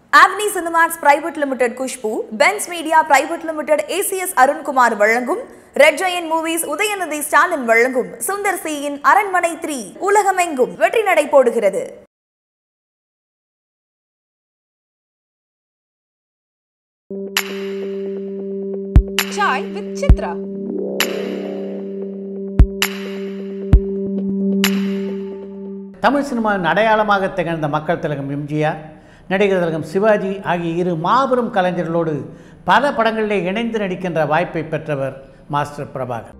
ஆவ்னி Cinemax private limited Khushbu Benz media private limited A C S Arunkumar வழங்கும் red giant movies Udhayanidhi Stalin வழங்கும் சுந்தர் சியின் அரண்மனை three உலகமெங்கும் வெற்றி நடை போடுகிறது Chai with Chitra. தமிழ் சினிமாவின் அடையாளமாக திகழ்ந்த மக்கள் திலகம் எம்ஜிஆர் நடிகர் திலகம் சிவாஜி ஆகிய இரு மாபெரும் கலைஞர்களோடு பல படங்களிலே இணைந்து நடிக்கின்ற வாய்ப்பை பெற்றவர் மாஸ்டர் பிரபாகர்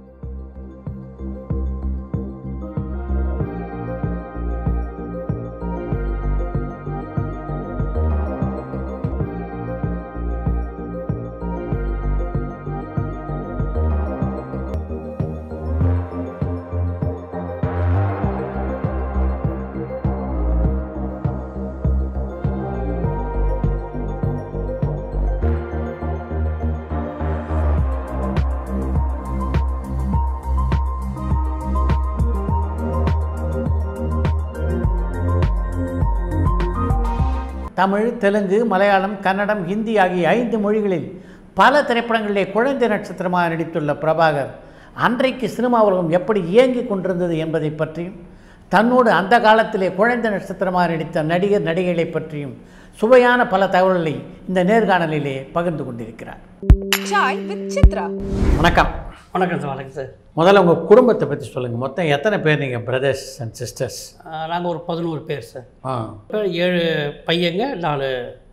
தமிழ் தெலுங்கு மலையாளம் கன்னடம் ஹிந்தி ஆகிய ஐந்து மொழிகளில் பல திரைப்படங்களிலே குழந்தை நட்சத்திரமாக நடித்துள்ள பிரபாகர் அன்றைக்கு சினிமா உலகம் எப்படி இயங்கிக் கொண்டிருந்தது என்பதை பற்றியும் தன்னோடு அந்த காலத்திலே குழந்தை நட்சத்திரமாக நடித்த நடிகர் நடிகைகளை பற்றியும் சுவையான பல தகவல்களை இந்த நேர்காணலிலே பகிர்ந்து கொண்டிருக்கிறார் Chai with Chitra. வணக்கம் வணக்கம் சார் வணக்கம் சார் முதல்ல உங்கள் குடும்பத்தை பற்றி சொல்லுங்கள் மொத்தம் எத்தனை பேர் நீங்கள் பிரதர்ஸ் அண்ட் சிஸ்டர்ஸ் நாங்கள் ஒரு பதினோரு பேர் சார் ஆ இப்போ ஏழு பையங்க நாலு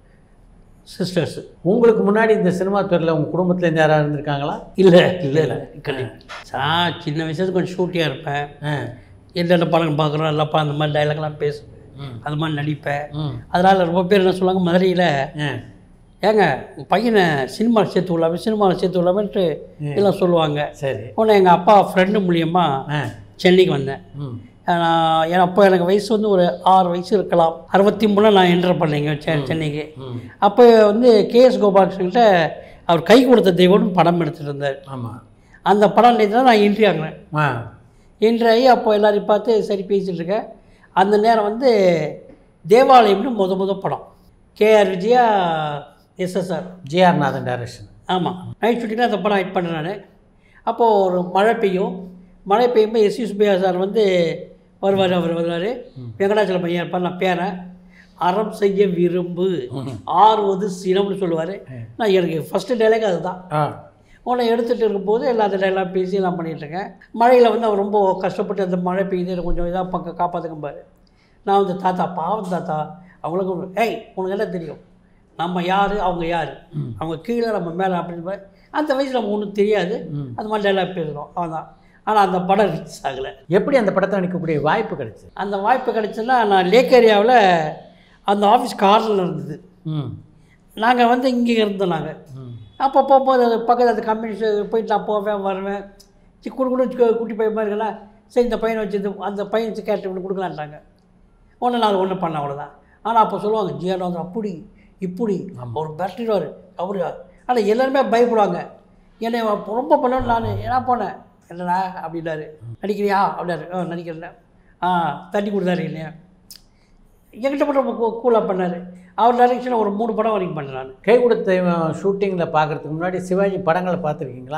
சிஸ்டர்ஸு உங்களுக்கு முன்னாடி இந்த சினிமா துறையில் உங்கள் குடும்பத்துலேருந்து யாராவது இருந்திருக்காங்களா இல்லை இல்லை இல்லை கண்டிப்பாக நான் சின்ன வயசுல கொஞ்சம் ஷூட்டியாக இருப்பேன் ஆ என்னென்ன படம் பார்க்குறோம் இல்லைப்பா அந்த மாதிரி டைலாக்லாம் பேசுவேன் அது மாதிரி நடிப்பேன் ம் அதனால் ரொம்ப பேர் என்ன சொல்லுவாங்க மதுரையில் ஆ ஏங்க உன் பையனை சினிமாவில் சேர்த்து விடலாமே சினிமாவில் சேர்த்து விடலாமேன்ட்டு எல்லாம் சொல்லுவாங்க சரி உடனே எங்கள் அப்பா ஃப்ரெண்டு மூலியமாக ஆ சென்னைக்கு வந்தேன் ம் நான் ஏன்னா அப்போ எனக்கு வயசு வந்து ஒரு ஆறு வயசு இருக்கலாம் அறுபத்தி மூணில் நான் என்டர் பண்ணேங்க செ சென்னைக்கு ம் அப்போ வந்து கேஎஸ் கோபாலகிருஷ்ணன்கிட்ட அவர் கை கொடுத்த தெய்வம்னு படம் எடுத்துகிட்டு இருந்தார் ஆமாம் அந்த படம் தான் நான் என்ட்ரி ஆகினேன் ஆ என்ட்ரி ஆகி அப்போ எல்லாரையும் பார்த்து சரி பேசிகிட்டு இருக்கேன் அந்த நேரம் வந்து தேவாலயம்னு முத முத படம் K R Vijaya S S R G R Nathan direction ஆமாம் நைட் ஷூட்டிங்கில் அந்த படம் ஹைட் பண்ணேன் நான் அப்போது ஒரு மழை பெய்யும் மழை பெய்யும்போது எஸ் சுப்பையா சார் வந்து வருவார் அவர் வருவார் வெங்கடாச்சல பையன் இருப்பார் நான் பேரன் அறம் செய்ய விரும்பு ஆறுவது சினம்னு சொல்லுவார் நான் எனக்கு ஃபஸ்ட்டு டைலாக் அதுதான் ஆ உன்னை எடுத்துகிட்டு இருக்கும்போது எல்லா டைலாக் பேசி எல்லாம் பண்ணிகிட்ருக்கேன் மழையில் வந்து அவர் ரொம்ப கஷ்டப்பட்டு அந்த மழை பெய்யுது எனக்கு கொஞ்சம் இதாக பக்கம் காப்பாற்றுக்கம்பாரு நான் வந்து தாத்தா பாவம் தாத்தா அவங்களுக்கு ஏய் உனக்கு என்ன தெரியும் நம்ம யார் அவங்க யார் அவங்க கீழே நம்ம மேலே அப்படின்னு பாரு. அந்த வயசில் நம்ம ஒன்றும் தெரியாது அது மாதிரி டைலாக் பேசுகிறோம் அவன் ஆனால் அந்த படம் ரிலீஸ் ஆகலை எப்படி அந்த படத்தை நடிக்கக்கூடிய வாய்ப்பு கிடைச்சது அந்த வாய்ப்பு கிடைச்சுன்னா நான் லேக் ஏரியாவில் அந்த ஆஃபீஸ் கார்னரில் இருந்தது ம் நாங்கள் வந்து இங்கே இருந்தோம் நாங்கள் ம் அப்போ போகும்போது அது பக்கத்தில் அந்த கம்யூனிஸ்ட் போயிட்டு நான் போவேன் வருவேன் சி குடு குடு கு- குட்டி பையன் மாதிரி இருக்கலாம் சரி இந்த பையனை வச்சு இந்த- அந்த பையன் வச்சு கேட்டு ஒன்று கொடுக்கலான்ட்டாங்க ஒன்று நான் ஒன்றும் பண்ண அவ்வளோதான் ஆனால் அப்போ சொல்லுவாங்க ஜியானா வந்து அப்படி இப்படி ஒரு பேட்டரிவார் அவரு ஆனால் எல்லாருமே பயப்படுவாங்க என்னை அப்ப ரொம்ப பண்ணணும் நான் என்ன போனேன் என்னடா அப்படின்னாரு நடிக்கிறியா அப்படின்னாரு ஆ நடிக்கிறேன் ஆ தண்ணி கொடுத்தாரு இல்லையா என்கிட்ட மட்டும் ரொம்ப கூலாக பண்ணார் அவர் டைரக்ஷனில் ஒரு மூணு படம் வரைக்கும் பண்ணேன் நான் கை கொடுத்த ஷூட்டிங்கில் பார்க்குறதுக்கு முன்னாடி சிவாஜி படங்களை பார்த்துருக்கீங்களா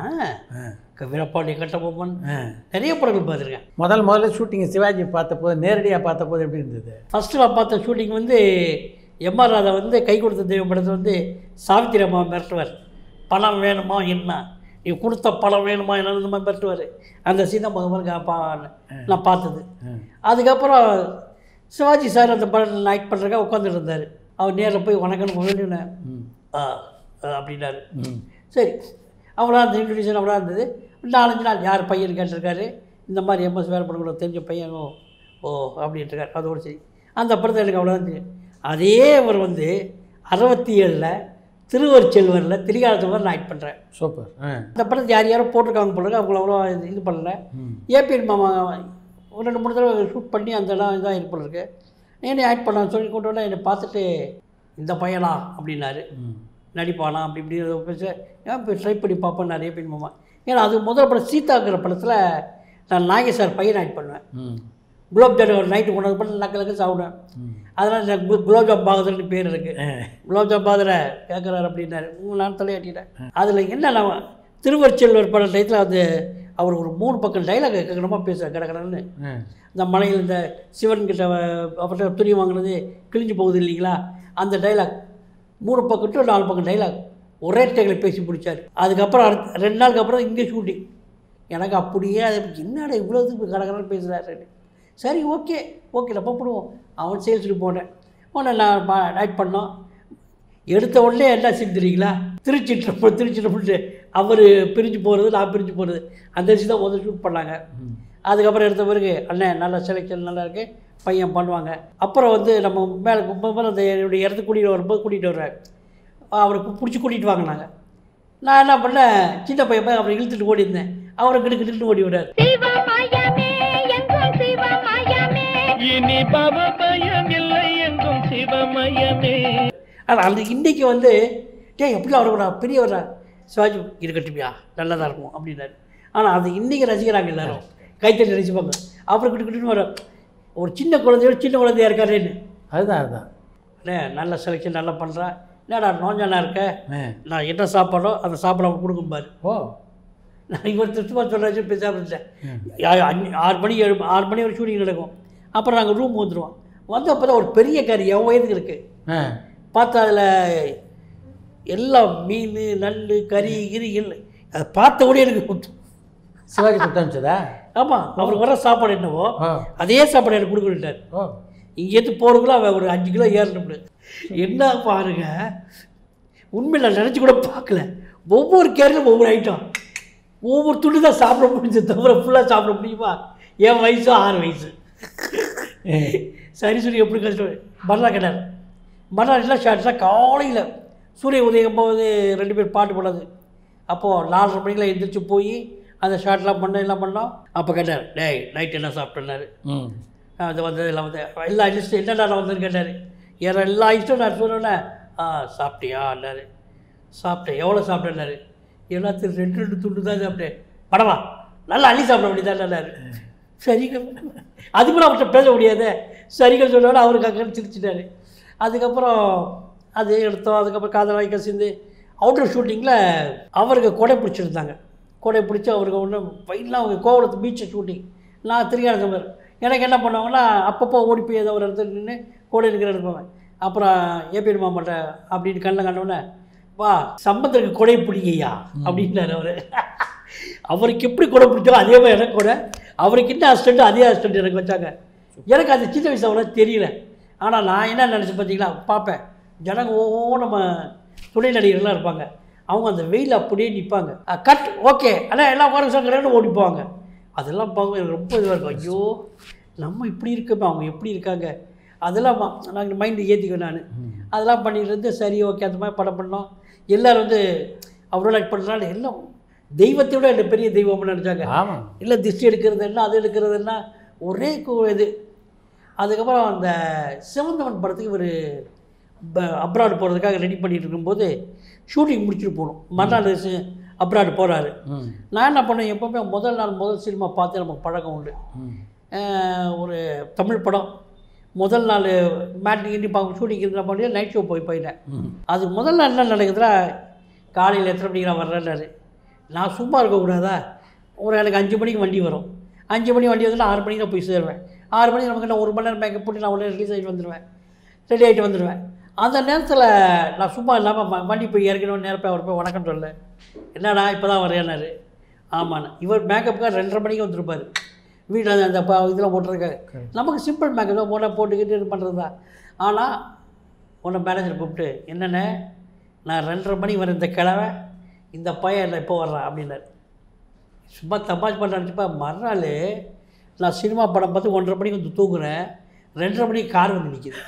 ஆ வீரப்பாண்டி கட்டபொம்மன் ஆ நிறைய படங்கள் பார்த்துருக்கேன் முதல் முதல்ல ஷூட்டிங் சிவாஜி பார்த்தபோது நேரடியாக பார்த்தபோது எப்படி இருந்தது ஃபஸ்ட்டு நான் பார்த்த ஷூட்டிங் வந்து எம்ஆர் ராதா வந்து கை கொடுத்த தெய்வம் படத்தில் வந்து சாவித்திரி அம்மா மிரட்டுவார் பணம் வேணுமா என்ன நீ கொடுத்த பணம் வேணுமா என்ன இந்த மாதிரி மிரட்டுவார் அந்த சீதை முத முதல்ல நான் பா- நான் பார்த்தது அதுக்கப்புறம் சிவாஜி சார் அந்த படம் நைட் பண்ணுறக்கா உட்காந்துட்டு இருந்தார் அவர் நேரில் போய் வணக்கம்னு வேண்டினேன் ஆ ஆ, அப்படின்னாரு ம் சரி அவ்வளோ அந்த இன்ட்ரடியூஷன் அவ்வளோ இருந்தது நாலஞ்சு நாள் யார் பையன் கேட்டிருக்காரு இந்த மாதிரி எம்எஸ் வேலை பண்ண தெரிஞ்ச பையனோ ஓ அப்படின்ட்டு இருக்காரு அதோடு சரி அந்த படத்தை எனக்கு அவ்வளோ தெரியும் அதே அவர் வந்து அறுபத்தி ஏழில் திருவருச்செல்வரில் திரிகாலத்தில் நான் ஆக்ட் பண்ணுறேன் சூப்பர் ஆ அந்த படத்தை யார் யாரோ போட்டிருக்காங்க போல இருக்கு, அவங்கள அவ்வளோ இது இது பண்ணல ஏபிஎன் மாமா ஒரு ரெண்டு மூணு தடவை ஷூட் பண்ணி அந்த இடம் இதாக இது இருக்கு என்னை ஆக்ட் பண்ண சொல்லி கொண்டு வந்து என்னை பார்த்துட்டு இந்த பையனா அப்படின்னாரு நடிப்பானா அப்படி இப்படி ஏதோ பேச ஏன் இப்போ ட்ரை பண்ணி பார்ப்பேன் நிறைய பேர் மாமா ஏன்னா அது முதல் படம் சீதாங்கிற படத்தில் நான் நாகேஷ் சார் பையன் ஆக்ட் பண்ணுவேன் ம் குலோப் ஜாமுன் ஒரு நைட்டு கொண்டு வந்து லக்க லக்க சாப்பிடுவேன் அதனால் இந்த கு- குலோப் ஜாம் பாகதர்னு பேர் இருக்கு குலோப் ஜாம் பாகதரை கேட்குறாரு அப்படின்னாரு உங்கள் நான் தலையாட்டிட்டேன் அதில் என்ன நான் திருவருச்செல்வர் பட டயத்தில் வந்து அவர் ஒரு மூணு பக்கம் டைலாக் கேட்கணுமா பேசுகிறார் கடற்கடன்னு இந்த மலையில் இந்த சிவன் கிட்ட அவர்கிட்ட துணி வாங்கினது கிழிஞ்சு போகுது இல்லைங்களா அந்த டைலாக் மூணு பக்கம் to நாலு பக்கம் டைலாக் ஒரே டேக்கில் பேசி பிடிச்சார் அதுக்கப்புறம் அடுத்த ரெண்டு நாளுக்கு அப்புறம் இங்கே ஷூட்டிங் எனக்கு அப்படியே அது என்னடா இவ்வளோ இது கடற்கடன்னு பேசுகிறாரு சரி ஓகே ஓகே நம்ம பண்ணுவோம் அவன் சேல்ஸுக்கு போனேன் உடனே நான் ஆக்ட் பண்ணோம் எடுத்த உடனே என்ன செஞ்சுறீங்களா திருச்சி ட்ரிப்பு திருச்சி ட்ரிப்புட்டு அவர் பிரிஞ்சு போகிறது நான் பிரிஞ்சு போகிறது அந்த விஷயம் தான் முதல் ஷூட் பண்ணாங்க அதுக்கப்புறம் எடுத்த பிறகு அண்ணன் நல்ல செலெக்ஷன் நல்லா இருக்கு பையன் பண்ணுவாங்க அப்புறம் வந்து நம்ம மேலே கும்பல் அந்த என்னுடைய இடத்துக்கு கூட்டிகிட்டு வரும்போது கூட்டிகிட்டு வருவேன் அவருக்கு பிடிச்சி கூட்டிகிட்டு வாங்கினாங்க நான் என்ன பண்ணேன் சின்ன பையன் போய் அவரை இழுத்துட்டு ஓடி இருந்தேன் அவரை கிட்டு கிட்டு ஓடி விடார் சிவமயமே எங்கும் சிவமயமே இனி பவபயம் இல்லை எங்கும் சிவமயமே ஆனால் அந்த இன்றைக்கி வந்து டேய் எப்படிலாம் வரக்கூடா பெரியவரா சிவாஜி இருக்கட்டும்யா நல்லதாக இருக்கும் அப்படின்னாரு ஆனால் அது இன்றைக்கி ரசிக்கிறாங்க எல்லாரும் கைத்தட்டி ரசிப்பாங்க அப்புறம் கிட்ட கிட்டு வர ஒரு சின்ன குழந்தையோட சின்ன குழந்தையா இருக்காருன்னு அதுதான் அதுதான் அண்ணே நல்ல செலெக்ஷன் நல்லா பண்ணுறா என்னடா நோஞ்சானா இருக்க ஆ. நான் என்ன சாப்பாடோ அந்த சாப்பாடு அவன் கொடுக்கும்பாரு ஓ நான் இவர் திருத்தமாக சொல்கிறாச்சு பேசாமல் இருந்தேன் யா- அஞ்சு ஆறு மணி ஏழு ஆறு மணி ஒரு ஷூட்டிங் நடக்கும் அப்புறம் நாங்கள் ரூம் வந்துடுவோம் வந்து அப்போ தான் ஒரு பெரிய கறி என் வயதுக்கு இருக்குது ஆ பார்த்தா அதில் எல்லாம் மீன் நல் கறி கிரி இல்லை அதை பார்த்த உடனே எனக்கு குத்து சிவாஜி கொடுத்து அனுப்பிச்சதா ஆமாம் அவருக்கு வர சாப்பாடு என்னவோ ஆ அதே சாப்பாடு எனக்கு கொடுக்கிட்டார் ஓ இங்கேருந்து போகிறதுக்குள்ள அவன் ஒரு அஞ்சு கிலோ ஏறணும்னு என்ன பாருங்க உண்மையில் நான் நினச்சி கூட பார்க்கல ஒவ்வொரு கேரிலும் ஒவ்வொரு ஐட்டம் ஒவ்வொரு துணி தான் சாப்பிட முடிஞ்சது தவிர ஃபுல்லாக சாப்பிட முடியுமா என் வயசு ஆறு வயசு சரி சரி எப்படி கஷ்டம் மறுநாள் கிடையாது மறுநாள் எல்லாம் ஷார்ட்ஸாக காலையில் சூரிய உதயம் போது ரெண்டு பேர் பாட்டு போடாது அப்போது நாலரை மணிக்கெலாம் எந்திரிச்சு போய் அந்த ஷார்ட்லாம் பண்ணோம் எல்லாம் பண்ணோம் அப்போ கேட்டார் டேய் நைட் என்ன சாப்பிட்டேன்னாரு ம் அது வந்து எல்லாம் வந்து எல்லா லிஸ்ட்டு என்னடா நான் வந்து கேட்டார் ஏற எல்லா இஷ்டம் நான் சொன்னேன்னே ஆ சாப்பிட்டியான்னாரு சாப்பிட்டேன் எவ்வளோ சாப்பிட்டேன்னாரு எல்லாத்தையும் ரெண்டு ரெண்டு துண்டு தான் சாப்பிட்டேன் படவா நல்லா அள்ளி சாப்பிட வேண்டியதான்னாரு சரிங்க அது கூட அவர்கிட்ட பேச முடியாதே சரிங்க சொன்னோட அவருக்கு அங்கே சிரிச்சிட்டாரு அதுக்கப்புறம் அது எடுத்தோம் அதுக்கப்புறம் காதலாய் கசிந்து அவுட்டர் ஷூட்டிங்கில் அவருக்கு கொடை பிடிச்சிருந்தாங்க கொடை பிடிச்சி அவருக்கு ஒன்று ஃபைனலாக அவங்க கோவலத்து பீச்சை ஷூட்டிங் நான் திருஞான எனக்கு என்ன பண்ணுவாங்கன்னா அப்பப்போ ஓடி போய் ஏதோ ஒரு இடத்துல நின்று கூட இருக்கிற இடத்துல போவேன் அப்புறம் ஏபிஎன் மாமாட்ட அப்படின்னு கண்ணில் கண்டவுடனே வா சம்பந்தருக்கு கொடை பிடிங்கய்யா அப்படின்னாரு அவர் அவருக்கு எப்படி கொடை பிடிச்சோ அதே மாதிரி எனக்கு கூட அவருக்கு என்ன அசிஸ்டண்ட்டோ அதே அசிஸ்டண்ட் எனக்கு வச்சாங்க எனக்கு அந்த சின்ன வயசு அவ்வளோ தெரியல ஆனால் நான் என்ன நினச்சேன் பார்த்தீங்களா பார்ப்பேன் ஜனங்க ஓ நம்ம துணை நடிகர்கள்லாம் இருப்பாங்க அவங்க அந்த வெயில் அப்படியே நிற்பாங்க கட் ஓகே ஆனால் எல்லாம் உட்கார சாங்கிறேன்னு ஓடி போவாங்க அதெல்லாம் பார்க்க எனக்கு ரொம்ப இதுவாக இருக்கும் ஐயோ நம்ம இப்படி இருக்கோமே அவங்க எப்படி இருக்காங்க அதெல்லாம் நாங்கள் மைண்டு ஏற்றிக்குவேன் நான் அதெல்லாம் பண்ணிட்டு இருந்து சரி ஓகே அந்த மாதிரி படம் பண்ணோம் எல்லோரும் வந்து அவரோட ஆக்ட் பண்ணுறதுனால எல்லாம் தெய்வத்தை விட என்ன பெரிய தெய்வம்னு நினச்சாங்க ஆமாம் இல்லை திருஷ்டி எடுக்கிறது என்ன அது எடுக்கிறது என்ன ஒரே கு- இது அதுக்கப்புறம் அந்த சிவந்தவன் படத்துக்கு ஒரு அப்ராடு போகிறதுக்காக ரெடி பண்ணிட்டு இருக்கும்போது ஷூட்டிங் முடிச்சுட்டு போகணும் மறுநாள் அப்ராடு போகிறாரு ம் நான் என்ன பண்ணேன் எப்போவுமே முதல் நாள் முதல் சினிமா பார்த்து நமக்கு பழக்கம் உண்டு ம் அஹ் ஒரு தமிழ் படம் முதல் நாள் மேட்டிங் இன்னி பார்க்க ஷூட்டிங் இருந்த மாதிரி நைட் ஷோ போய் போயிட்டேன் ம் அது முதல் நாள் என்ன நடக்குதுன்னா காலையில் எத்தனை மணிக்கு நான் வர்றேன்னாரு நான் சும்மா இருக்கக்கூடாதா ஒரு எனக்கு அஞ்சு மணிக்கு வண்டி வரும் அஞ்சு மணி வண்டி வந்து ஆறு மணிக்கு நான் போய் சேருவேன் ஆறு மணிக்கு நமக்கு என்ன ஒரு மணி நேரம் மேக்கப் போட்டு நான் உடனே ரிலீஸ் ஆகிட்டு வந்துடுவேன் ரெடி ஆகிட்டு வந்துடுவேன் அந்த நேரத்தில் நான் சும்மா இல்லாமல் வண்டி போய் இறக்கணும் நேரம் போய் அவர் போய் வணக்கம் சொல்ல என்னடா இப்போ தான் வரேன்னாரு ஆமாண்ணா இவர் மேக்கப்புக்காக ரெண்டரை மணிக்கு வந்துருப்பார் வீட்டில் அந்த ப இதெல்லாம் போட்டிருக்காரு நமக்கு சிம்பிள் மேக்கப் தான் போட போட்டுக்கிட்டு இது பண்ணுறது தான் ஆனால் உன்னை மேனேஜர் கூப்பிட்டு என்னென்ன நான் ரெண்டரை மணி வர இந்த கிழமை இந்த பையன் என்ன இப்போ வர்றான் அப்படின்னாரு சும்மா தமாஷ் பண்ண நினச்சிப்பா மறுநாள் நான் சினிமா படம் பார்த்து ஒன்றரை மணிக்கு வந்து தூங்குறேன் ரெண்டரை மணிக்கு கார் வந்து நிற்கிது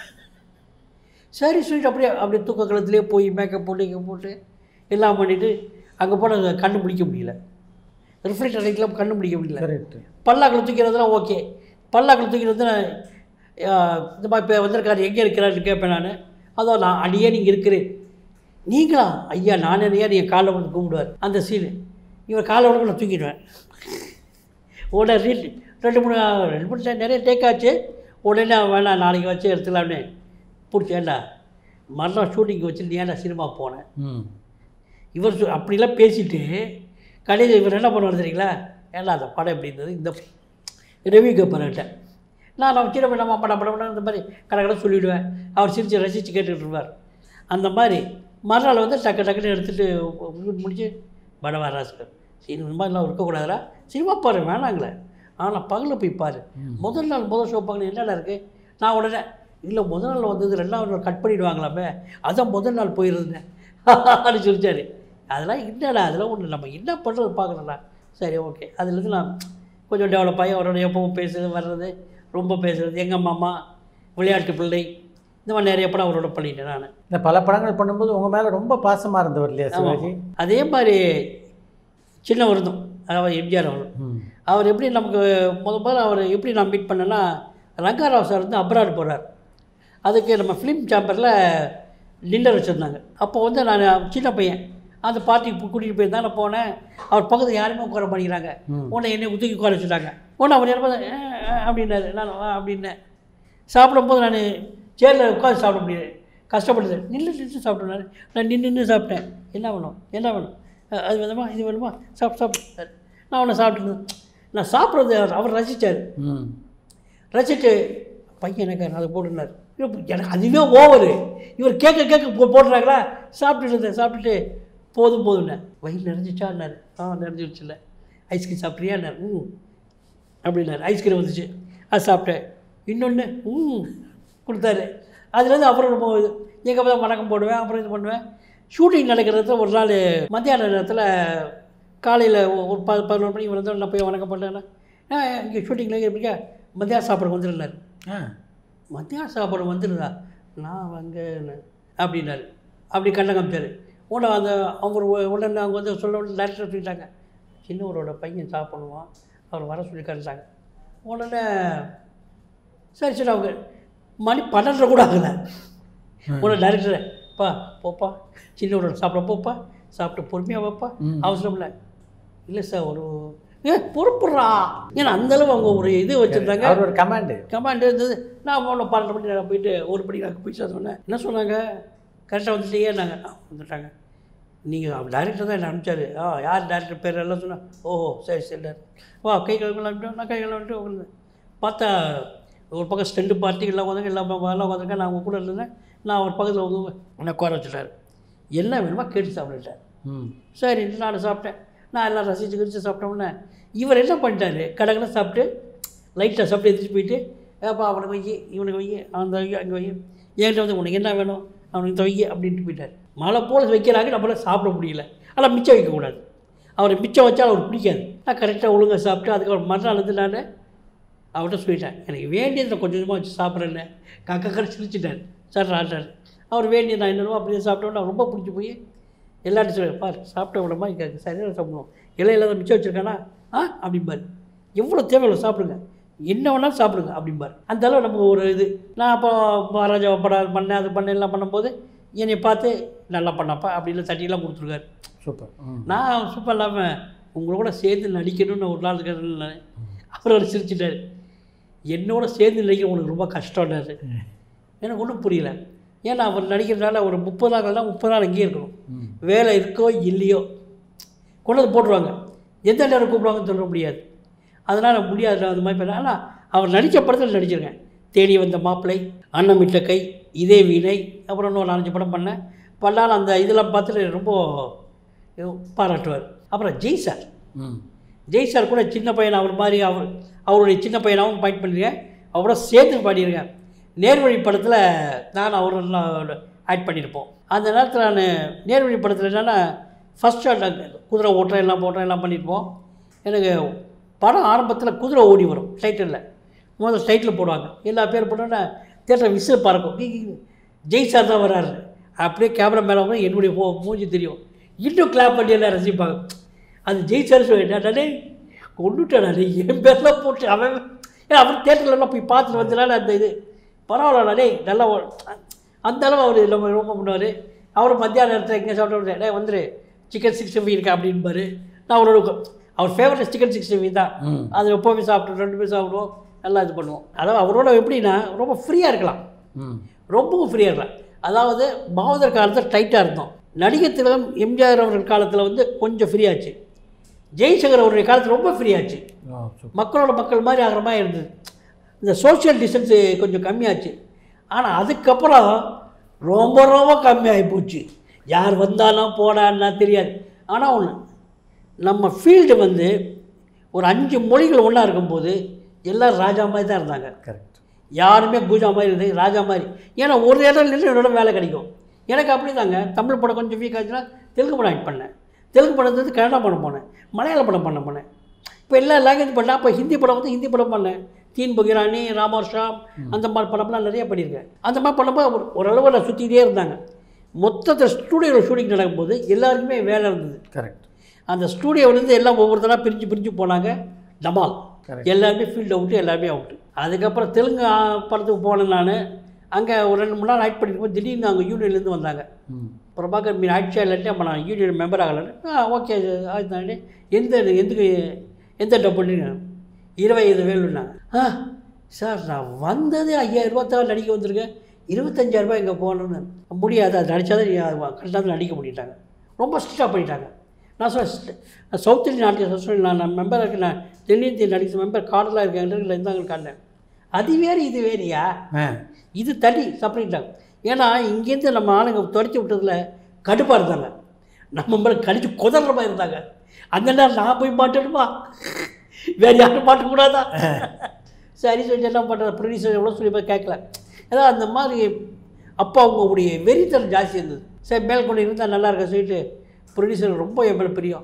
சரி சொல்லிட்டு அப்படியே அப்படியே தூக்க கலத்துலேயே போய் மேக்கப் போட்டு இங்கே போட்டு எல்லாம் பண்ணிவிட்டு அங்கே போனால் கண்ணு பிடிக்க முடியல ரிஃப்ளெக்டர் லைட்லாம் கண்ணு பிடிக்க முடியல கரெக்ட் பல்லாக்கில் தூக்கிறதுலாம் ஓகே பல்லாக்கில் தூக்கிறது நான் ஆஹ், இந்த மாதிரி இப்போ வந்திருக்காரு எங்கே இருக்கிறாருன்னு கேட்பேன் நான் அதோ நான் அடியே நீங்கள் இருக்கிறேன் நீங்களா ஐயா நான் ஐயா நீங்கள் காலை வந்து கூப்பிடுவார் அந்த சீனு இவர் காலை விட நான் தூக்கிடுவேன் உடனே ரீல் ரெண்டு மூணு ரெண்டு மூணு time நிறைய டேக் ஆச்சு உடனே வேணாம் நாளைக்கு வச்சு எடுத்துக்கலாம்னு பிடிச்சி ஏண்டா மறுநாள் ஷூட்டிங் வச்சு நீ ஏன்டா சினிமா போனேன் ம் இவர் சொ- அப்படிலாம் பேசிட்டு கடையில் இவர் என்ன பண்ணுவார் தெரியுங்களா ஏன்னா அந்த படம் எப்படி இருந்தது இந்த ரிவ்யூ கேட்பார்கிட்ட நான் நம்ம சின்ன படம் படம் படம் படம் இந்த மாதிரி கடை கடை சொல்லிவிடுவேன் அவர் சிரித்து ரசித்து கேட்டுக்கிட்டு இருப்பார் அந்த மாதிரி மறுநாள் வந்து டக்கு டக்குன்னு எடுத்துகிட்டு முடிச்சு படம் வராசுக்கர் சினிமா மாதிரிலாம் இருக்கக்கூடாதுடா சினிமா பாரு வேணாங்களே ஆனால் பகலில் போய் பாரு முதல் நாள் முதல் ஷோ பார்க்கணும் என்னடா இருக்குது நான் உடனே இல்லை முதல் நாள் வந்தது ரெண்டாவது நாள் கட் பண்ணிடுவாங்களாமே அதான் முதல் நாள் போயிருந்தேன் அப்படின்னு சொல்லிச்சாரு அதெல்லாம் என்னடா அதெல்லாம் ஒன்று நம்ம என்ன பண்ணுறது பார்க்கணும்டா சரி ஓகே அதுலேருந்து நான் கொஞ்சம் டெவலப் ஆகி அவரோட எப்பவும் பேசுறது வர்றது ரொம்ப பேசுறது எங்கள் மாமா விளையாட்டு பிள்ளை இந்த மாதிரி நிறைய படம் அவரோட பண்ணிட்டேன் நான் இந்த பல படங்கள் பண்ணும்போது உங்கள் மேலே ரொம்ப பாசமாக இருந்தவர் இல்லையா சிவாஜி அதே மாதிரி சின்ன வருந்தம் அதாவது எம்ஜிஆர் அவர் ம் அவர் எப்படி நமக்கு முத முதல்ல அவர் எப்படி நான் மீட் பண்ணேன்னா ரங்காராவ் சார் வந்து அப்ராட் போகிறார் அதுக்கு நம்ம ஃபிலிம் சேம்பரில் டின்னர் வச்சுருந்தாங்க அப்போ வந்து நான் சின்ன பையன் அந்த பார்ட்டிக்கு கூட்டிகிட்டு போயிருந்தா நான் போனேன் அவர் பக்கத்தில் யாருமே உட்கார பண்ணிக்கிறாங்க உடனே என்னை உதவி உட்கார வச்சுட்டாங்க உடனே அவர் என்ன பண்ண அப்படின்னாரு நான் "ஆ" அப்படின்னேன் சாப்பிடும்போது நான் சேரில் உட்காந்து சாப்பிட முடியாது கஷ்டப்படுது நின்று நின்று சாப்பிட்டேன் நான் நின்று நின்று சாப்பிட்டேன் என்ன வேணும் என்ன வேணும் அஹ் அது வேணுமா இது வேணுமா சாப்பிட்டு சாப்பிட்டு நான் அவனை சாப்பிட்டு நான் சாப்பிட்றது அவர் அவர் ரசித்தார் ம் ரசித்து பையன் எனக்கு அதை போட்டுனார் எனக்கு அதுவே ஓவரு இவர் கேட்க கேட்க போ போட்டுறாங்களா சாப்பிட்டுட்டு இருந்தேன் சாப்பிட்டுட்டு போதும் போதும்ண்ணே வயிறு நிறைஞ்சிச்சான்னாரு ஆ நிறைஞ்சிருச்சுல்ல ஐஸ்கிரீம் சாப்பிட்றியான்னாரு ம் அப்படின்னாரு ஐஸ்கிரீம் வந்துச்சு அது சாப்பிட்டேன் இன்னொன்று ம் கொடுத்தாரு அதுலேருந்து அப்புறம் ரொம்ப இது எங்கே தான் வணக்கம் போடுவேன் அப்புறம் இது பண்ணுவேன் ஷூட்டிங் நடக்கிறத ஒரு நாள் மத்தியான நேரத்தில் காலையில் ஒரு ப பதினோரு மணிக்கு வந்து நான் போய் வணக்கம் பண்ணேன்னா இங்கே ஷூட்டிங்கில் எப்படியா மத்தியான சாப்பாடு வந்துருந்தார் ஆ மத்தியான சாப்பாடு வந்துருதா நான் அங்கே அப்படின்னாரு அப்படி கண்ணை காமிச்சார் உடனே அந்த அவர் உ- உடனே அவங்க வந்து சொல்ல உடனே டேரக்டர் சொல்லிட்டாங்க சின்னவரோட பையன் சாப்பிடுவான் அவர் வர சொல்லி கழிச்சாங்க உடனே சரி சரி அவங்க மணி பன்னெண்டரை கூட ஆகலை உடனே டேரக்டர் பா போப்பா சின்னவரோட சாப்பிட போப்பா சாப்பிட்டு பொறுமையாக வைப்பா அவசரம் இல்லை இல்லை சார் ஒரு ஏ பொறுப்புடுறா ஏன்னா அந்தளவு அவங்க ஒரு இது வச்சுருந்தாங்க அவர் ஒரு கமாண்டு கமாண்ட் இருந்தது நான் ஒன்று பன்னெண்டு மணி நேரம் போயிட்டு ஒரு மணி நான் போய் சொன்னேன் என்ன சொன்னாங்க கரெக்டாக வந்துட்டீங்க நாங்கள் ஆ வந்துட்டாங்க நீங்கள் டேரக்டர் தான் என்ன அனுப்பிச்சாரு ஆ யார் டேரக்டர் பேர் எல்லாம் சொன்னா ஓஹோ சரி சரி டேரக்டர் வா கை கழுவிட்டு நான் கை கழுவிட்டு உட்காந்து பார்த்தா ஒரு பக்கம் ஸ்டெண்டு பார்ட்டி எல்லாம் உதங்க எல்லாம் எல்லாம் உதங்க நான் அவங்க கூட இருந்தேன் நான் ஒரு பக்கத்தில் வந்து என்னை உட்கார வச்சுட்டாரு என்ன வேணுமோ கேட்டு சாப்பிட்டுட்டேன் ம் சரி நான் சாப்பிட்டேன் நான் எல்லாம் ரசிச்சு கிரிச்சு சாப்பிட்டோன்னே இவர் என்ன பண்ணிட்டாரு கடகடை சாப்பிட்டு லைட்டாக சாப்பிட்டு எதிர்த்து போயிட்டு ஏப்பா அவனுக்கு வை இவனுக்கு வை அந்த வை அங்கே வை என்கிட்ட வந்து உனக்கு என்ன வேணும் அவனுக்கு இந்த வை அப்படின்ட்டு போயிட்டார் மழை போல் வைக்கிறாங்க நம்மளால் சாப்பிட முடியல ஆனால் மிச்சம் வைக்கக்கூடாது அவர் மிச்சம் வச்சா அவருக்கு பிடிக்காது நான் கரெக்டாக ஒழுங்காக சாப்பிட்டு அதுக்கப்புறம் மறுநாள் வந்து நான் அவர்கிட்ட சொல்லிட்டேன் எனக்கு வேண்டியதை கொஞ்சம் கொஞ்சமாக வச்சு சாப்பிட்றேன்னு கக்க கரை சிரிச்சிட்டார் சார் ஆட்டார் அவர் வேண்டியது நான் என்னென்னமோ அப்படியே சாப்பிட்டோன்னு ரொம்ப பிடிச்சி போய் எல்லார்ட்டும் சொல்லி பார் சாப்பிட்ட விடமா இங்கே சரியாக சாப்பிடுவோம் இலையில தான் மிச்சம் வச்சுருக்கானா ஆ அப்படிம்பார் எவ்வளோ தேவையில்ல சாப்பிடுங்க என்ன வேணாலும் சாப்பிடுங்க அப்படிம்பார் அந்த அளவு நமக்கு ஒரு இது நான் அப்போ மகாராஜா படம் பண்ணேன் அது பண்ண எல்லாம் பண்ணும்போது என்னை பார்த்து நல்லா பண்ணப்பா அப்படின்னு தட்டியெல்லாம் கொடுத்துருக்காரு சூப்பர் ம் நான் சூப்பர் இல்லாமல் உங்களோட சேர்ந்து நடிக்கணும்னு ஒரு நாள் இருக்கிறேன் அவர் அவர் சிரிச்சிட்டாரு என்னோட சேர்ந்து நடிக்க உனக்கு ரொம்ப கஷ்டம்னாரு எனக்கு ஒன்றும் புரியல ஏன்னா அவர் நடிக்கிறதுனால ஒரு முப்பது நாள்னா முப்பது நாள் இங்கேயே இருக்கணும் வேலை இருக்கோ இல்லையோ கொண்டு வந்து போட்டுருவாங்க எந்த நேரம் கூப்பிடுவாங்கன்னு சொல்ல முடியாது அதனால் முடியாது அது மாதிரி பண்ண ஆனால் அவர் நடித்த படத்தில் நடிச்சிருக்கேன் தேடி வந்த மாப்பிள்ளை அன்னமிட்ட கை இதே வீணை அப்புறம் இன்னும் நாலஞ்சு படம் பண்ணேன் பண்ணாலும் அந்த இதெல்லாம் பார்த்துட்டு ரொம்ப பாராட்டுவார் அப்புறம் ஜெய் சார் ம் ஜெய் சார் கூட சின்ன பையன் அவர் மாதிரி அவர் அவருடைய சின்ன பையனாகவும் பாயிண்ட் பண்ணியிருக்கேன் அவரோட சேர்த்து பாடியிருக்கேன் நேர்வழி படத்தில் நான் அவரெல்லாம் ஆட் பண்ணியிருப்போம் அந்த நேரத்தில் நான் நேர்வழி படத்தில் என்னென்னா ஃபஸ்ட் ஷாட் குதிரை ஓட்டுறேன் எல்லாம் போட்டுறேன் எல்லாம் பண்ணியிருப்போம் எனக்கு படம் ஆரம்பத்தில் குதிரை ஓடி வரும் டைட்டிலில் முதல்ல டைட்டில் போடுவாங்க எல்லா பேர் போட்டோன்னா தேட்டர் விசில் பறக்கும் கி, கி, கி. ஜெய் சார் தான் வராரு அப்படியே கேமரா மேலே வந்து என்னுடைய மூ மூஞ்சி தெரியும் இன்னும் கிளாப் பண்ணி எல்லாம் ரசிப்பாங்க அது ஜெய் சார் சொல்லி கொண்டுட்டாடா நீ என் பேர்லாம் போட்டு அவன் ஏன்னா அவர் தேட்டர்லலாம் போய் பார்த்துட்டு வந்தனால அந்த இது பரவாயில்லடா டேய் நல்லா ஓ- அந்த அளவு அவர் ரொம்ப ரொம்ப பண்ணுவார் அவர் மத்தியான நேரத்தில் எங்கே சாப்பிட்டு டே வந்துரு சிக்கன் சிக்ஸ்டி ஃபைவ் இருக்கா அப்படின்பாரு நான் அவரோட உட்கா- அவர் ஃபேவரட் சிக்கன் சிக்ஸ்டி ஃபைவ் தான் அது எப்போவுமே சாப்பிட்டு ரெண்டு பேர் சாப்பிடுவோம் நல்லா இது பண்ணுவோம் அதாவது அவரோட எப்படின்னா ரொம்ப ஃப்ரீயாக இருக்கலாம் ம் ரொம்பவும் ஃப்ரீயாக இருக்கலாம் அதாவது பாவதர் காலத்தில் டைட்டாக இருந்தோம் நடிகர் திலகம் எம்ஜிஆர் அவர்கள் காலத்தில் வந்து கொஞ்சம் ஃப்ரீயாச்சு ஜெய்சங்கர் அவருடைய காலத்தில் ரொம்ப ஃப்ரீயாச்சு ஓ சூப்பர் மக்களோட மக்கள் மாதிரி ஆகிற மாதிரி இருந்தது இந்த சோஷியல் டிஸ்டன்ஸு கொஞ்சம் கம்மியாச்சு ஆனால் அதுக்கப்புறம் ரொம்ப ரொம்ப கம்மியாகி போச்சு யார் வந்தாலும் போடான்னா தெரியாது ஆனால் ஒன்று நம்ம ஃபீல்டு வந்து ஒரு அஞ்சு மொழிகள் ஒன்றா இருக்கும்போது எல்லோரும் ராஜா மாதிரி தான் இருந்தாங்க கரெக்ட் யாருமே பூஜா மாதிரி இருந்து ராஜா மாதிரி ஏன்னா ஒரு இடம் நின்று இன்னொரு இடம் வேலை கிடைக்கும் எனக்கு அப்படி தாங்க தமிழ் படம் கொஞ்சம் வீக் ஆச்சுன்னா தெலுங்கு படம் ஆக்ட் பண்ணேன் தெலுங்கு படம் வந்து கன்னடா படம் போனேன் மலையாள படம் பண்ண போனேன் இப்போ எல்லா லாங்குவேஜ் பண்ணேன் அப்போ ஹிந்தி படம் வந்து ஹிந்தி படம் பண்ணேன் தீன் பகிரானி ராமர்ஷாம் அந்த மாதிரி படம்லாம் நிறைய பண்ணியிருக்கேன் அந்த மாதிரி பண்ணும்போது ஒரு ஓரளவு நான் சுற்றிக்கிட்டே இருந்தாங்க மொத்தத்தில் ஸ்டூடியோவில் ஷூட்டிங் நடக்கும்போது எல்லாருக்குமே வேலை இருந்தது கரெக்ட் அந்த ஸ்டூடியோவிலேருந்து எல்லாம் ஒவ்வொருத்தராக பிரிஞ்சு பிரிஞ்சு போனாங்க டமால் Correct. எல்லாருமே ஃபீல்டு அவுட்டு எல்லாருமே அவுட்டு அதுக்கப்புறம் தெலுங்கு ஆ, படத்துக்கு போனேன் நான் அங்கே ஒரு ரெண்டு மூணு நாள் ஆக்ட் பண்ணிருக்கும்போது திடீர்னு அங்கே யூனியன்லேருந்து வந்தாங்க ம் பிரபாகர் மீன் ஆட்சியாக இல்லாட்டி அப்போ நான் யூனியன் மெம்பர் ஆகலைன்னு ஆ ஓகே ஆயிடுத்தாண்டி எந்த எதுக்கு எந்த டப்புன்னு இருபது வேலுண்ணா ஆ சார் நான் வந்தது ஐயாயிரம் ரூபா தான் நடிக்க வந்திருக்கேன் இருபத்தஞ்சாயிரரூபா எங்கே போகணுன்னு முடியாது அது நடித்தா தான் கரெக்டாக நடிக்க பண்ணிட்டாங்க ரொம்ப ஸ்ட்ரிக்டாக பண்ணிட்டாங்க நான் சொல் சவுத் இந்தியன் ஆர்டிஸ்ட் அசோசியேஷன் நான் நான் மெம்பராக இருக்கேன் நான் தென்னிந்தியன் நடிகர் மெம்பர் கார்டெலாம் இருக்கேன் இருந்தாங்க காட்டினேன் அது வேறு இது வேறியா ஆ இது தனி செப்பரேட்டாக ஏன்னா இங்கேருந்து நம்ம ஆளுங்க துரத்தி விட்டதில் கடுப்பாக இருந்தாங்க நம்ம மேலே கடிச்சு குதற மாதிரி இருந்தாங்க அந்த நேரம் நான் போய் மாட்டணுமா வேறு யாரும் மாட்டக்கூடாதா சரி சொல்லி என்ன பண்ணுறது ப்ரொடியூசர் எவ்வளோ சொல்லி போய் கேட்கல ஏதோ அந்த மாதிரி அப்போ அவங்களுடைய வெறித்தனம் ஜாஸ்தி இருந்தது சரி மேல் கொண்டு இருந்தால் நல்லா இருக்க சொல்லிட்டு ப்ரொடியூசர் ரொம்ப என் மேலே பிரியம்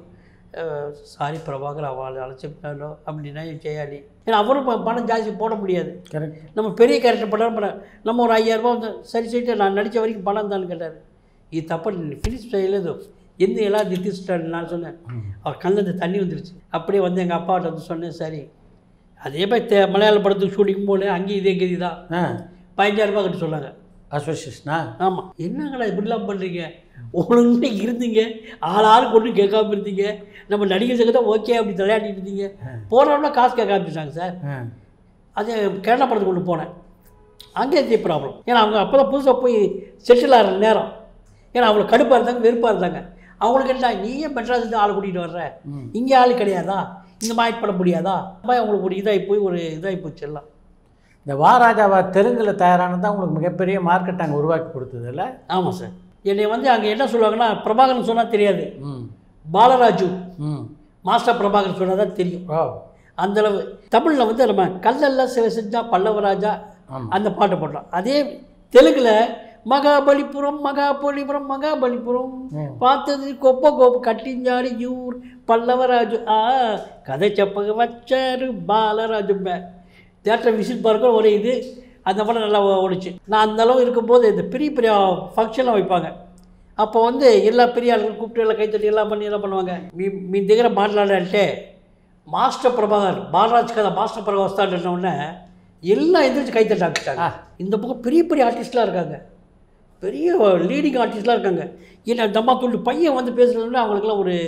சாரி பிரபாகர் அவளை அழைச்சிட்டாலோ அப்படின்னா ஜெயாலி ஏன்னா அவரும் ப- பணம் ஜாஸ்தி போட முடியாது கரெக்ட் நம்ம பெரிய கேரக்டர் படம் பண்ண நம்ம ஒரு ஐயாயிரரூபா வந்து சரி சொல்லிட்டு நான் நடித்த வரைக்கும் பணம் தான்னு கேட்டார் இது தப்பு ஃபினிஷ் செய்யலதோ எந்த எல்லாம் நிறுத்திச்சிட்டாரு நான் சொன்னேன் அவர் கண்ணில் தண்ணி வந்துருச்சு அப்படியே வந்து எங்கள் அப்பாட்ட வந்து சொன்னேன் சரி அதே மாதிரி தே மலையாள படத்துக்கு ஷூட்டிங் போனேன் அங்கேயும் இதே கதி தான் ஆ பதினஞ்சாயிரரூபா கட்ட சொன்னாங்க அசோசியேஷனா ஆமாம் என்னங்கடா இப்படிலாம் பண்ணுறீங்க ஒழுங்கு இருந்தீங்க ஆள் ஆளுக்கு ஒன்றும் கேட்காம இருந்தீங்க நம்ம நடிகர் சங்க தான் ஓகே அப்படி விளையாடிட்டு இருந்தீங்க போகிறோம்னா காசு கேட்க ஆரம்பிச்சிட்டாங்க சார் ஆ அது கேரளா படத்துக்கு கொண்டு போனேன் அங்கே இதே ப்ராப்ளம் ஏன்னா அவங்க அப்போ தான் புதுசாக போய் செட்டில் ஆகிற நேரம் ஏன்னா அவங்களுக்கு கடுப்பாக இருந்தாங்க வெறுப்பாக இருந்தாங்க அவங்களுக்கு என்ன நீ ஏன் மெட்ராஸ் ஆள் கூட்டிகிட்டு வர்ற இங்கே ஆள் கிடையாதா இந்த மாதிரி பண்ண முடியாதா அந்த மாதிரி அவங்களுக்கு ஒரு இதாகி போய் ஒரு இதாகி போச்சு எல்லாம் இந்த வாராஜாவா தெலுங்கில் தயாரானது தான் உங்களுக்கு மிகப்பெரிய மார்க்கெட் அங்கே உருவாக்கி கொடுத்தது இல்லை ஆமாம் சார் என்னை வந்து அங்கே என்ன சொல்லுவாங்கன்னா பிரபாகரன் சொன்னால் தெரியாது ம் பாலராஜு ம் மாஸ்டர் பிரபாகரன் சொன்னால் தான் தெரியும் ஓ அந்தளவு தமிழில் வந்து நம்ம கல்லெல்லாம் சில செஞ்சா பல்லவராஜா ஆமா. அந்த பாட்டு போடுறோம் அதே தெலுங்குல மகாபலிபுரம் மகாபலிபுரம் மகாபலிபுரம் பார்த்தது கொப்ப கோப்பு கட்டிஞ்சாடி யூர் பல்லவராஜு ஆ கதை செப்பக வச்சாரு பாலராஜு தேட்டர் விசிட் பார்க்க ஒரே இது அந்த படம் நல்லா ஓ- ஓடுச்சு நான் அந்த அளவு இருக்கும்போது இந்த பெரிய பெரிய ஃபங்க்ஷன்லாம் வைப்பாங்க அப்போ வந்து எல்லா பெரிய ஆளுங்களும் கூப்பிட்டு எல்லாம் கைத்தட்டி எல்லாம் பண்ணி எல்லாம் பண்ணுவாங்க మీ మీ దగ్గర మాట్లాడాలంటే మాస్టర్ ప్రభాకర్ బాలరాజ్ కదా మాస్టర్ ప్రభాకర్ వస్తాడంటే உடனே எல்லாம் எந்திரிச்சு கைத்தட்ட ஆரம்பிச்சிட்டாங்க இந்த பக்கம் பெரிய பெரிய ஆர்டிஸ்ட்லாம் இருக்காங்க பெரிய லீடிங் ஆர்டிஸ்ட்லாம் இருக்காங்க ஏன்னா தம்மா துண்டு பையன் வந்து பேசுகிறதுனா அவங்களுக்குலாம் ஒரு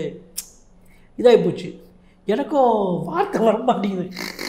இதாகி போச்சு எனக்கும் வார்த்தை வர மாட்டேங்குது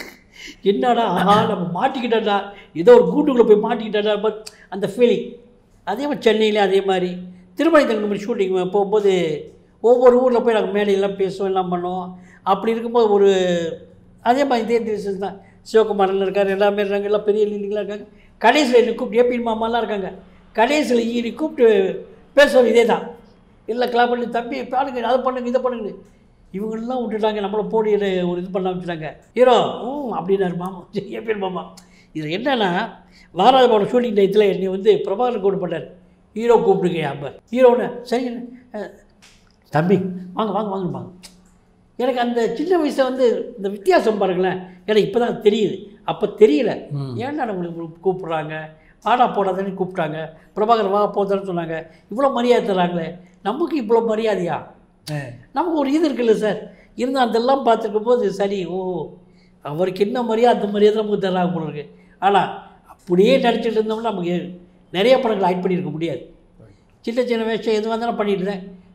என்னடா ஆஹா நம்ம மாட்டிக்கிட்டோம்டா ஏதோ ஒரு கூட்டுக்குள்ளே போய் மாட்டிக்கிட்டோம்டா பட் அந்த ஃபீலிங் அதே மாதிரி சென்னையில் அதே மாதிரி திருமணி தங்கமணி ஷூட்டிங் போகும்போது ஒவ்வொரு ஊரில் போய் நாங்கள் மேடையெல்லாம் பேசுவோம் எல்லாம் பண்ணுவோம் அப்படி இருக்கும்போது ஒரு அதே மாதிரி இதே டிவிஷன் தான் சிவகுமாரன் இருக்கார் எல்லாமே இருக்காங்க எல்லாம் பெரிய லீடிங்லாம் இருக்காங்க கடைசியில் என்னை கூப்பிட்டு ஏபி மாமாலாம் இருக்காங்க கடைசியில் ஈனி கூப்பிட்டு பேசுவோம் இதே தான் இல்லை கிளாப் பண்ணி தம்பி பாடுங்க அதை பண்ணுங்க இதை பண்ணுங்க இவங்களெல்லாம் விட்டுட்டாங்க நம்மளை போடி ஒரு இது பண்ண வச்சுட்டாங்க ஹீரோ ம் அப்படின்னாரு மாமா ஏபி மாமா இதில் என்னன்னா வாராஜபாவோட ஷூட்டிங் டயத்தில் என்னை வந்து பிரபாகரன் கூப்பிட்டு பண்ணார் ஹீரோ கூப்பிடுங்க அப்போ ஹீரோன்னு சரிங்க அஹ், தம்பி வாங்க வாங்க வாங்க வாங்க எனக்கு அந்த சின்ன வயசில் வந்து இந்த வித்தியாசம் பாருங்களேன் எனக்கு இப்போ தான் தெரியுது அப்போ தெரியல ஏன்டா நம்மளுக்கு கூப்பிட்றாங்க ஆடா போடாதானே கூப்பிட்டாங்க பிரபாகர் வா போதான்னு சொன்னாங்க இவ்வளோ மரியாதை தராங்களே நமக்கு இவ்வளோ மரியாதையா நமக்கு ஒரு இது இருக்குல்ல சார் இருந்தால் அதெல்லாம் பார்த்துருக்கும் போது சரி ஓ அவருக்கு என்ன மரியாதை அந்த மரியாதை நமக்கு தர்றாங்க போல இருக்கு ஆனால் அப்படியே நடிச்சிட்டு இருந்தோம்னா நமக்கு நிறைய படங்கள் ஆக்ட் பண்ணியிருக்க முடியாது சின்ன சின்ன வேஷம் எது வந்தாலும் பண்ணிட்டு இருந்தேன்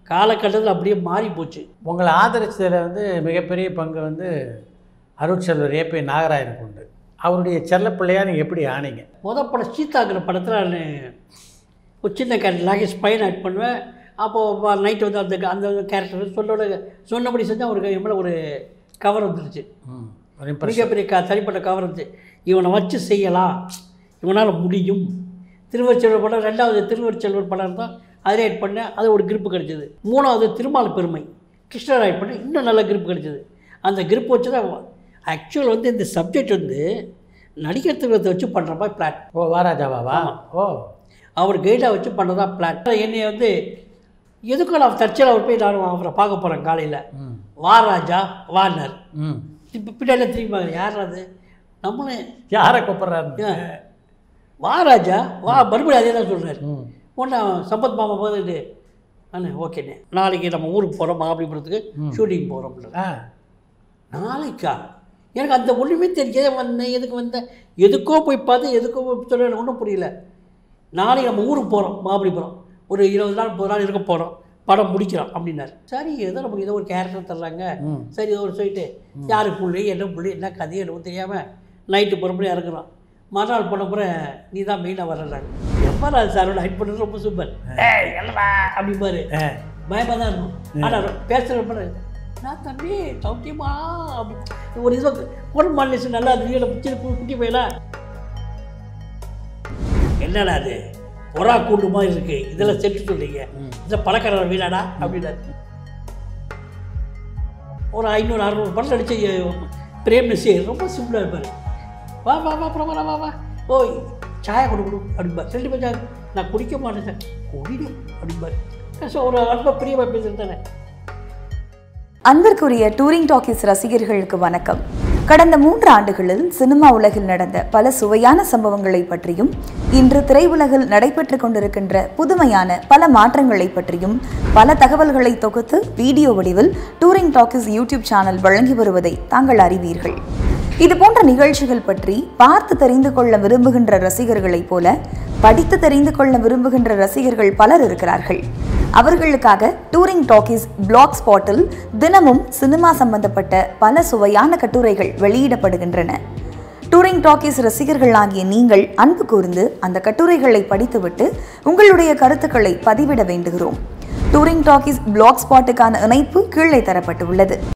காலகட்டத்தில் அப்படியே மாறி போச்சு உங்களை ஆதரிச்சதில் வந்து மிகப்பெரிய பங்கு வந்து அருட்செல்வர் ஏபி நாகராயனுக்கு உண்டு அவருடைய செல்ல பிள்ளையா நீங்கள் எப்படி ஆனீங்க முத படம் சீதாங்கிற படத்தில் நான் ஒரு சின்ன கேரக்டர் லாகேஷ் பையன் ஆக்ட் பண்ணுவேன் அப்போது நைட்டு வந்து அந்த அந்த கேரக்டர் சொல்லோட சொன்னபடி செஞ்சால் அவருக்கு என் மேலே ஒரு கவர் வந்துருச்சு ம் ஒரு impression. மிகப்பெரிய க தனிப்பட்ட கவர் வந்து இவனை வச்சு செய்யலாம் இவனால் முடியும் திருவச்செல்வர் படம் ரெண்டாவது திருவச்செல்வர் படம் தான் அதில் ஆட் பண்ணேன் அது ஒரு கிரிப்பு கிடைச்சது மூணாவது திருமால் பெருமை கிருஷ்ணர் ஆட் பண்ணி இன்னும் நல்ல கிரிப்பு கிடைச்சது அந்த கிரிப் வச்சு தான் ஆக்சுவல் வந்து இந்த சப்ஜெக்ட் வந்து நடிகர் திருவத்தை வச்சு பண்ணுற மாதிரி பிளான் ஓ வாராஜாவாவா ஓ அவர் கைடாக வச்சு பண்ணதா பிளான் என்னை வந்து எதுக்கும் நான் தற்செயல் அவர் போய் நான் அவரை பார்க்க போகிறேன் காலையில் ம் வா ராஜா வார்னர் ம் இப்போ பின்னாடி திரும்பி பார்க்குறேன் யார் அது நம்மளே யாரை கூப்பிட்றாரு ஏன்? வா ராஜா வா மறுபடியும் அதே தான் சொல்கிறார் ம் ஒன்று சம்பத் மாமா போதுட்டு அண்ணே ஓகேண்ணே நாளைக்கு நம்ம ஊருக்கு போகிறோம் மகாபலிபுரத்துக்கு ஷூட்டிங் போகிறோம் ஆ நாளைக்கா எனக்கு அந்த ஒன்றுமே தெரியல வந்தேன் எதுக்கு வந்தேன் எதுக்கோ போய் பார்த்து எதுக்கோ போய் சொல்ல எனக்கு ஒன்றும் புரியல நாளைக்கு நம்ம ஊருக்கு போகிறோம் மகாபலிபுரம் ஒரு இருபது நாள் முப்பது நாள் இருக்க போகிறோம் படம் முடிக்கிறோம் அப்படின்னாரு சரி ஏதோ நமக்கு ஏதோ ஒரு கேரக்டர் தர்றாங்க ம். சரி ஏதோ ஒரு சொல்லிட்டு யாரு புள்ளி என்ன புள்ளி என்ன கதை எனக்கு தெரியாமல் நைட்டு புறப்படி இறங்குறோம் மறுநாள் போன அப்புறம் நீ தான் மெயினாக வரலாங்க எப்போ நான் சாரோட ஹைட் பண்ணுறது ரொம்ப சூப்பர் ஏய் என்னடா அப்படிம்பாரு ஆ பயமாக தான் இருக்கும் ஆனால் பேசுகிற நான் தம்பி சௌக்கியமா அப்படி ஒரு இது ஒரு மாநிலம் நல்லா அது வீட பிடிச்சி குட்டி போயலாம் என்னடா அது ஒரா கூண்டு மாதிரி இருக்கு இதெல்லாம் செட்டு சொல்றீங்க இந்த பழக்கற வீடாடா அப்படின்னாரு ஒரு ஐநூறு அறுநூறு படம் நடிச்ச பிரேம் நசீர் ரொம்ப சிம்பிளாக இருப்பார் வா வா வா அப்புறம் வா வா வா ஓய் சாயா கொடு கொடு அப்படிம்பார் ரெண்டு பேர் சாயா நான் குடிக்க மாட்டேன் சார் குடிடு அப்படிம்பார் ஸோ ஒரு அன்பை பிரியமாக பேசுறது தானே அன்பிற்குரிய டூரிங் டாக்கீஸ் ரசிகர்களுக்கு வணக்கம் கடந்த மூன்று ஆண்டுகளில் சினிமா உலகில் நடந்த பல சுவையான சம்பவங்களை பற்றியும் இன்று திரையுலகில் நடைபெற்றுக் கொண்டிருக்கின்ற புதுமையான பல மாற்றங்களை பற்றியும் பல தகவல்களை தொகுத்து வீடியோ வடிவில் டூரிங் டாக்கீஸ் யூடியூப் சேனல் வழங்கி வருவதை தாங்கள் அறிவீர்கள் இது போன்ற நிகழ்ச்சிகள் பற்றி பார்த்து தெரிந்து கொள்ள விரும்புகின்ற ரசிகர்களைப் போல படித்து தெரிந்து கொள்ள விரும்புகின்ற ரசிகர்கள் பலர் இருக்கிறார்கள் அவர்களுக்காக டூரிங் டாக்கீஸ் பிளாக் ஸ்பாட்டில் தினமும் சினிமா சம்பந்தப்பட்ட பல சுவையான கட்டுரைகள் வெளியிடப்படுகின்றன டூரிங் டாக்கீஸ் ரசிகர்களாகிய நீங்கள் அன்பு கூர்ந்து அந்த கட்டுரைகளை படித்துவிட்டு உங்களுடைய கருத்துக்களை பதிவிட வேண்டுகிறோம் டூரிங் டாக்கீஸ் பிளாக் ஸ்பாட்டுக்கான இணைப்பு கீழே தரப்பட்டுள்ளது